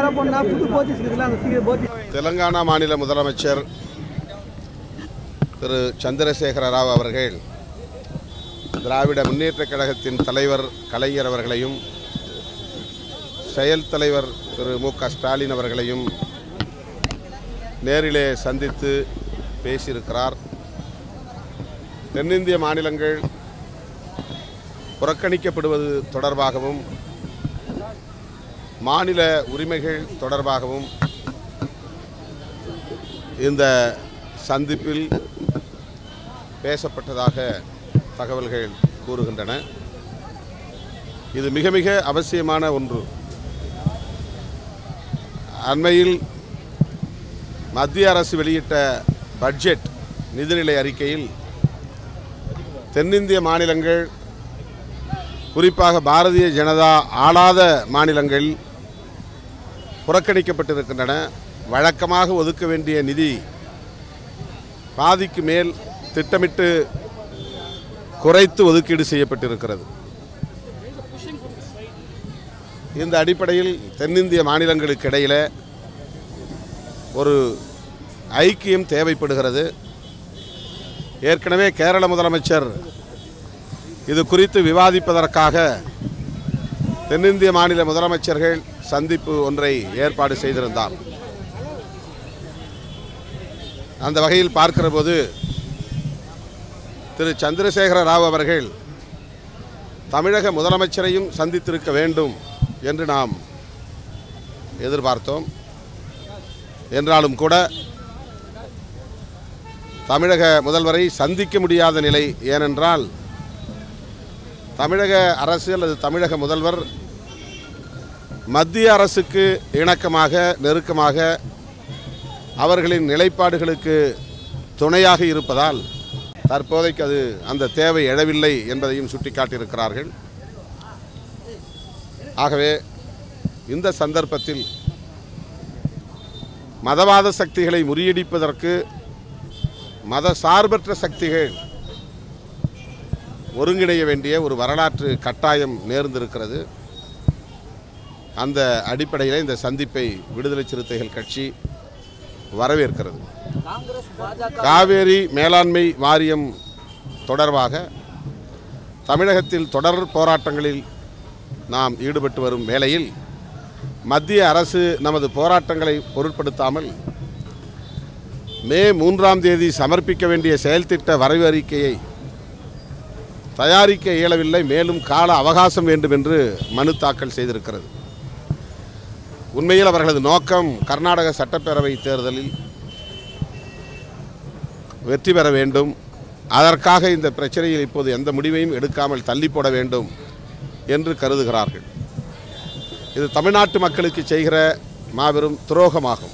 வேலை பண்ணா புது போத்தீஸ் இருக்குல்ல அந்த சீக்கிரம் போத்தி தெலங்கானா மாநில முதலமைச்சர் திரு சந்திரசேகர ராவ் அவர்கள் திராவிட முன்னேற்றக் கழகத்தின் தலைவர் கலைஞர் அவர்களையும் செயல் தலைவர் திரு மு க ஸ்டாலின் அவர்களையும் நேரிலே சந்தித்து பேசியிருக்கிறார் தென்னிந்திய மாநிலங்கள் புறக்கணிக்கப்படுவது தொடர்பாகவும் மாநில உரிமைகள் தொடர்பாகவும் இந்த சந்திப்பில் பேசப்பட்டதாக தகவல்கள் கூறுகின்றன இது மிக மிக அவசியமான ஒன்று அண்மையில் மத்திய அரசு வெளியிட்ட பட்ஜெட் நிதிநிலை அறிக்கையில் தென்னிந்திய மாநிலங்கள் குறிப்பாக பாரதிய ஜனதா ஆளாத மாநிலங்கள் புறக்கணிக்கப்பட்டிருக்கின்றன வழக்கமாக ஒதுக்க வேண்டிய நிதி பாதிக்கு மேல் திட்டமிட்டு குறைத்து ஒதுக்கீடு செய்யப்பட்டிருக்கிறது இந்த அடிப்படையில் தென்னிந்திய மாநிலங்களுக்கு இடையில் ஒரு ஐக்கியம் தேவைப்படுகிறது ஏற்கனவே கேரள முதலமைச்சர் இது குறித்து விவாதிப்பதற்காக தென்னிந்திய மாநில முதலமைச்சர்கள் சந்திப்பு ஒன்றை ஏற்பாடு செய்திருந்தார் அந்த வகையில் பார்க்கிற போது திரு சந்திரசேகர ராவ் அவர்கள் தமிழக முதலமைச்சரையும் சந்தித்திருக்க வேண்டும் என்று நாம் எதிர்பார்த்தோம் என்றாலும் கூட தமிழக முதல்வரை சந்திக்க முடியாத நிலை ஏனென்றால் தமிழக அரசு அல்லது தமிழக முதல்வர் மத்திய அரசுக்கு இணக்கமாக நெருக்கமாக அவர்களின் நிலைப்பாடுகளுக்கு துணையாக இருப்பதால் தற்போதைக்கு அது அந்த தேவை எழவில்லை என்பதையும் சுட்டிக்காட்டியிருக்கிறார்கள் ஆகவே இந்த சந்தர்ப்பத்தில் மதவாத சக்திகளை முறியடிப்பதற்கு மத சார்பற்ற சக்திகள் ஒருங்கிணைய வேண்டிய ஒரு வரலாற்று கட்டாயம் நேர்ந்திருக்கிறது அந்த அடிப்படையில் இந்த சந்திப்பை விடுதலை சிறுத்தைகள் கட்சி வரவேற்கிறது காவேரி மேலாண்மை வாரியம் தொடர்பாக தமிழகத்தில் தொடர் போராட்டங்களில் நாம் ஈடுபட்டு வரும் வேளையில் மத்திய அரசு நமது போராட்டங்களை பொருட்படுத்தாமல் மே மூன்றாம் தேதி சமர்ப்பிக்க வேண்டிய செயல்திட்ட வரைவு அறிக்கையை தயாரிக்க இயலவில்லை மேலும் கால அவகாசம் வேண்டும் என்று மனு தாக்கல் செய்திருக்கிறது உண்மையில் அவர்களது நோக்கம் கர்நாடக சட்டப்பேரவை தேர்தலில் வெற்றி பெற வேண்டும் அதற்காக இந்த பிரச்சனையில் இப்போது எந்த முடிவையும் எடுக்காமல் தள்ளி போட வேண்டும் என்று கருதுகிறார்கள் இது தமிழ்நாட்டு மக்களுக்கு செய்கிற மாபெரும் துரோகமாகும்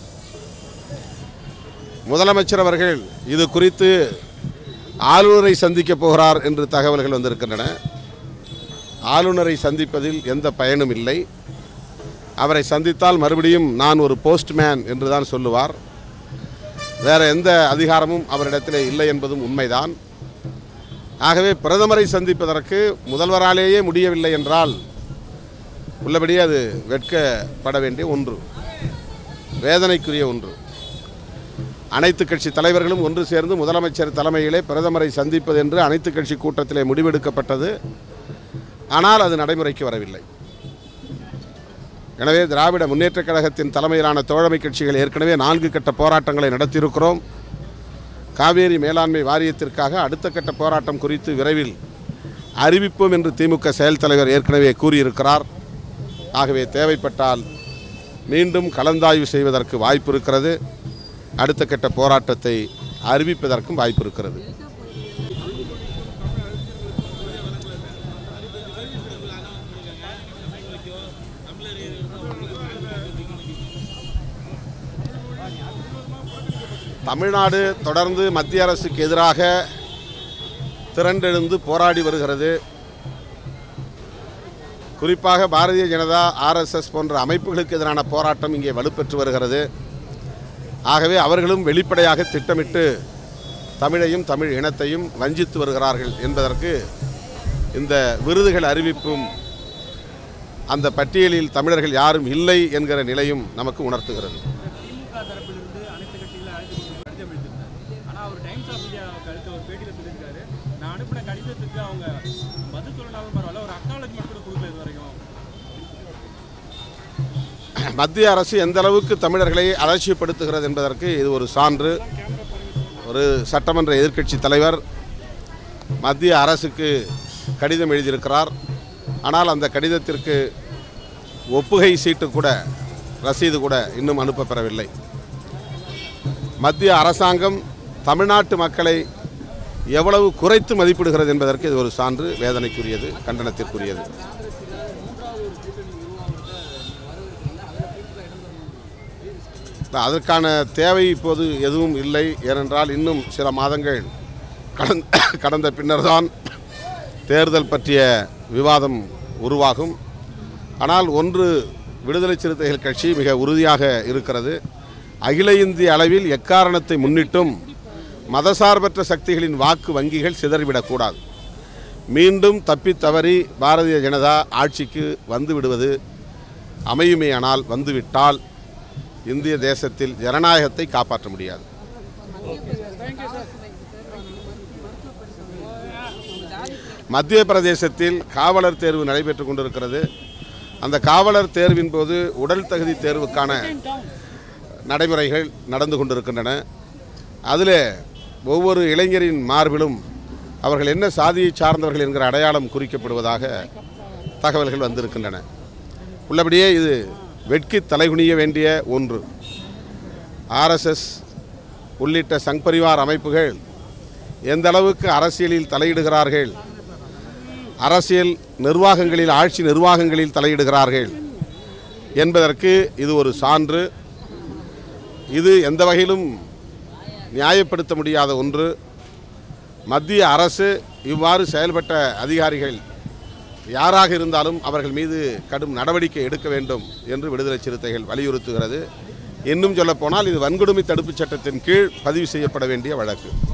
முதலமைச்சர் அவர்கள் இது குறித்து ஆளுநரை சந்திக்கப் போகிறார் என்று தகவல்கள் வந்திருக்கின்றன ஆளுநரை சந்திப்பதில் எந்த பயனும் இல்லை அவரை சந்தித்தால் மறுபடியும் நான் ஒரு போஸ்ட்மேன் என்று தான் சொல்லுவார் வேற எந்த அதிகாரமும் அவரிடத்தில் இல்லை என்பதும் உண்மைதான் ஆகவே பிரதமரை சந்திப்பதற்கு முதல்வராலேயே முடியவில்லை என்றால் உள்ளபடியே அது வெட்கப்பட வேண்டிய ஒன்று வேதனைக்குரிய ஒன்று அனைத்து கட்சி தலைவர்களும் ஒன்று சேர்ந்து முதலமைச்சர் தலைமையிலே பிரதமரை சந்திப்பது என்று அனைத்து கட்சி கூட்டத்திலே முடிவெடுக்கப்பட்டது ஆனால் அது நடைமுறைக்கு வரவில்லை எனவே திராவிட முன்னேற்றக் கழகத்தின் தலைமையிலான தோழமை கட்சிகள் ஏற்கனவே நான்கு கட்ட போராட்டங்களை நடத்தியிருக்கிறோம் காவேரி மேலாண்மை வாரியத்திற்காக அடுத்த கட்ட போராட்டம் குறித்து விரைவில் அறிவிப்போம் என்று திமுக செயல் தலைவர் ஏற்கனவே கூறியிருக்கிறார் ஆகவே தேவைப்பட்டால் மீண்டும் கலந்தாய்வு செய்வதற்கு வாய்ப்பு இருக்கிறது அடுத்த கட்ட போராட்டத்தை அறிவிப்பதற்கும் வாய்ப்பு இருக்கிறது தமிழ்நாடு தொடர்ந்து மத்திய அரசுக்கு எதிராக திரண்டெழுந்து போராடி வருகிறது குறிப்பாக பாரதிய ஜனதா ஆர்எஸ்எஸ் போன்ற அமைப்புகளுக்கு எதிரான போராட்டம் இங்கே வலுப்பெற்று வருகிறது ஆகவே அவர்களும் வெளிப்படையாக திட்டமிட்டு தமிழையும் தமிழ் இனத்தையும் வஞ்சித்து வருகிறார்கள் என்பதற்கு இந்த விருதுகள் அறிவிப்பும் அந்த பட்டியலில் தமிழர்கள் யாரும் இல்லை என்கிற நிலையும் நமக்கு உணர்த்துகிறது திமுக தரப்பிலிருந்து அனைத்து கட்சிகளும் அழைத்து கொண்டு கடிதம் எழுதியிருந்தார் ஆனால் அவர் டைம்ஸ் ஆஃப் இந்தியாவுக்கு அடுத்த ஒரு பேட்டியில் சொல்லியிருக்காரு நான் அனுப்பின கடிதத்துக்கு அவங்க பதில் சொல்லனாலும் பரவாயில்ல ஒரு அக்னாலஜ்மெண்ட் கூட கொடுக்கல இது வரைக்கும் மத்திய அரசு எந்த அளவுக்கு தமிழர்களை அலட்சியப்படுத்துகிறது என்பதற்கு இது ஒரு சான்று ஒரு சட்டமன்ற எதிர்க்கட்சி தலைவர் மத்திய அரசுக்கு கடிதம் எழுதியிருக்கிறார் ஆனால் அந்த கடிதத்திற்கு ஒப்புகை சீட்டு கூட ரசீது கூட இன்னும் அனுப்பப்பெறவில்லை மத்திய அரசாங்கம் தமிழ்நாட்டு மக்களை எவ்வளவு குறைத்து மதிப்பிடுகிறது என்பதற்கு இது ஒரு சான்று வேதனைக்குரியது கண்டனத்திற்குரியது அதற்கான தேவை இப்போது எதுவும் இல்லை ஏனென்றால் இன்னும் சில மாதங்கள் கடந்த கடந்த பின்னர்தான் தேர்தல் பற்றிய விவாதம் உருவாகும் ஆனால் ஒன்று விடுதலை சிறுத்தைகள் கட்சி மிக உறுதியாக இருக்கிறது அகில இந்திய அளவில் எக்காரணத்தை முன்னிட்டும் மதசார்பற்ற சக்திகளின் வாக்கு வங்கிகள் சிதறிவிடக்கூடாது மீண்டும் தப்பித் தவறி பாரதிய ஜனதா ஆட்சிக்கு வந்து விடுவது அமையுமேயானால் வந்துவிட்டால் இந்திய தேசத்தில் ஜனநாயகத்தை காப்பாற்ற முடியாது மத்திய பிரதேசத்தில் காவலர் தேர்வு நடைபெற்று கொண்டிருக்கிறது அந்த காவலர் தேர்வின் போது உடல் தகுதி தேர்வுக்கான நடைமுறைகள் நடந்து கொண்டிருக்கின்றன அதில் ஒவ்வொரு இளைஞரின் மார்பிலும் அவர்கள் என்ன சாதியை சார்ந்தவர்கள் என்கிற அடையாளம் குறிக்கப்படுவதாக தகவல்கள் வந்திருக்கின்றன உள்ளபடியே இது வெட்கி தலைகுனிய வேண்டிய ஒன்று ஆர்எஸ்எஸ் உள்ளிட்ட சங் பரிவார் அமைப்புகள் எந்த அளவுக்கு அரசியலில் தலையிடுகிறார்கள் அரசியல் நிர்வாகங்களில் ஆட்சி நிர்வாகங்களில் தலையிடுகிறார்கள் என்பதற்கு இது ஒரு சான்று இது எந்த வகையிலும் நியாயப்படுத்த முடியாத ஒன்று மத்திய அரசு இவ்வாறு செயல்பட்ட அதிகாரிகள் யாராக இருந்தாலும் அவர்கள் மீது கடும் நடவடிக்கை எடுக்க வேண்டும் என்று விடுதலை சிறுத்தைகள் வலியுறுத்துகிறது இன்னும் சொல்லப்போனால் இது வன்கொடுமை தடுப்புச் சட்டத்தின் கீழ் பதிவு செய்யப்பட வேண்டிய வழக்கு